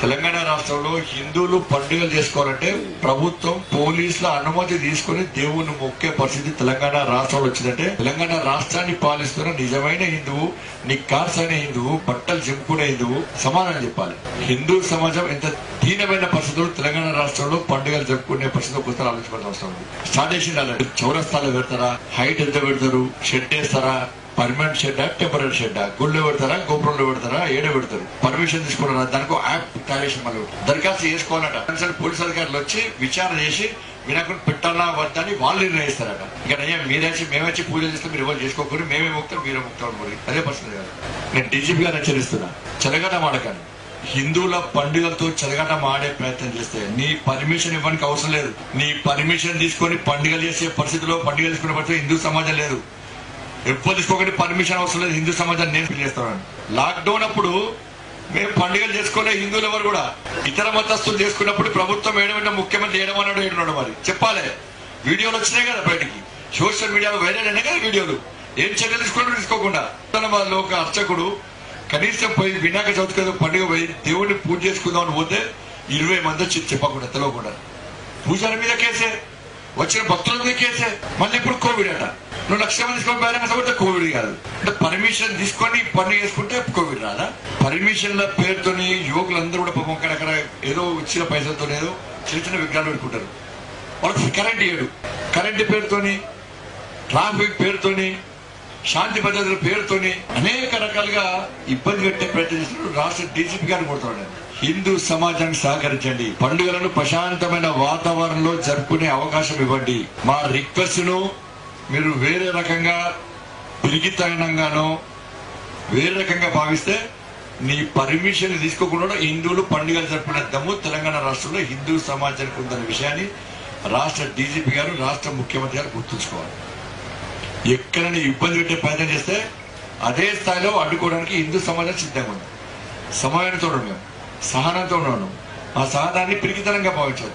తెలంగాణ రాష్ట్రంలో హిందువులు పండుగలు చేసుకోవాలంటే ప్రభుత్వం పోలీసుల అనుమతి తీసుకుని దేవుణ్ణి మొక్కే పరిస్థితి తెలంగాణ రాష్ట్రంలో వచ్చిందంటే తెలంగాణ రాష్ట్రాన్ని పాలిస్తున్న నిజమైన హిందువు నిక్కార్స్ అయిన హిందువు బట్టలు చెప్పుకునే హిందువు సమాధానం చెప్పాలి హిందూ సమాజం ఎంత దీనమైన పరిస్థితులు తెలంగాణ రాష్ట్రంలో పండుగలు జరుపుకునే పరిస్థితి ఒకసారి ఆలోచించాల్సిన అవసరం ఉంది స్టార్ట్ చేసింది అలా చౌరస్తాలో పెడతారా హైట్ ఎంత పెడతారు షెడ్ వేస్తారా పర్మనెంట్ షెడ్డా టెంపరీ షెడ్డా గుళ్ళో పెడతారా గోపురంలో పెడతారా ఏడ పెడతారు పర్మిషన్ తీసుకున్నారా దానికి యాప్ తయారు మళ్ళీ దరఖాస్తు చేసుకోవాలట కన్సల్ట్ పోలీస్ అధికారులు వచ్చి విచారణ చేసి వినాయకుడు పెట్టాలా వద్దా అని వాళ్ళు నిర్ణయిస్తారట ఇక అయ్యా మీరేసి మేమొచ్చి పూజ చేస్తే మీరు ఎవరు చేసుకోకూడదు మేమే ముక్తాం మీరే ముక్తాం మరి అదే పరిస్థితి కాదు నేను డీజీపీ గారు హెచ్చరిస్తున్నా చెలగట మాడకండి హిందువుల పండుగలతో చెలగట ఆడే ప్రయత్నం చేస్తే నీ పర్మిషన్ ఇవ్వడానికి అవసరం లేదు నీ పర్మిషన్ తీసుకొని పండుగలు చేసే పరిస్థితిలో పండుగ చేసుకునే పరిస్థితి హిందూ సమాజం లేదు ఎప్పుడు తీసుకోకండి పర్మిషన్ అవసరం లేదు హిందూ సమాజాన్ని నేను ఫీల్ చేస్తాను లాక్డౌన్ అప్పుడు మేము పండుగలు చేసుకోలే హిందువులు ఎవరు కూడా ఇతర మతస్థులు చేసుకున్నప్పుడు ప్రభుత్వం ఏడమంటే ముఖ్యమంత్రి ఏడమన్నాడు ఏడున్నాడు మరి చెప్పాలి వీడియోలు వచ్చినాయి కదా బయటికి సోషల్ మీడియాలో వైరల్ అయినాయి కదా వీడియోలు ఏం చర్యలు తీసుకున్నాడు తీసుకోకుండా తన ఒక అర్చకుడు కనీసం పోయి వినాయక చవితి కదా పండుగ పోయి దేవుడిని పూజ చేసుకుందాం అని పోతే ఇరవై మంది వచ్చి చెప్పకుండా తెలియకుండా పూజారి మీద కేసే వచ్చిన భక్తుల మీద కేసే మళ్ళీ ఇప్పుడు కోవిడ్ అట నువ్వు లక్ష మంది తీసుకొని బహిరంగ సభ కోవిడ్ కాదు అంటే పర్మిషన్ తీసుకొని పండుగ చేసుకుంటే కోవిడ్ రాదా పర్మిషన్ల పేరుతోని యువకులందరూ కూడా పాపం అక్కడక్కడ ఏదో ఇచ్చిన పైసలతో ఏదో చిన్న చిన్న విగ్రహాలు పెట్టుకుంటారు వాళ్ళకి కరెంట్ ఇయ్యడు కరెంట్ పేరుతోని ట్రాఫిక్ పేరుతోని శాంతి భద్రతల పేరుతోని అనేక రకాలుగా ఇబ్బంది పెట్టే ప్రయత్నం చేస్తున్నారు రాష్ట్ర డీజీపీ గారిని కొడుతున్నాడు హిందూ సమాజానికి సహకరించండి పండుగలను ప్రశాంతమైన వాతావరణంలో జరుపుకునే అవకాశం ఇవ్వండి మా రిక్వెస్ట్ ను మీరు వేరే రకంగా పిరిగితనంగానో వేరే రకంగా భావిస్తే నీ పర్మిషన్ తీసుకోకుండా హిందువులు పండుగలు జరుపుకునే దమ్ము తెలంగాణ రాష్ట్రంలో హిందూ సమాజానికి ఉందన్న విషయాన్ని రాష్ట్ర డీజీపీ గారు రాష్ట్ర ముఖ్యమంత్రి గారు గుర్తుంచుకోవాలి ఎక్కడైనా ఇబ్బంది పెట్టే ప్రయత్నం చేస్తే అదే స్థాయిలో అడ్డుకోవడానికి హిందూ సమాజం సిద్ధంగా ఉంది సమయంతో ఉన్నాం మేము సహనంతో ఉన్నాం ఆ సహనాన్ని పిరికితనంగా భావించాలి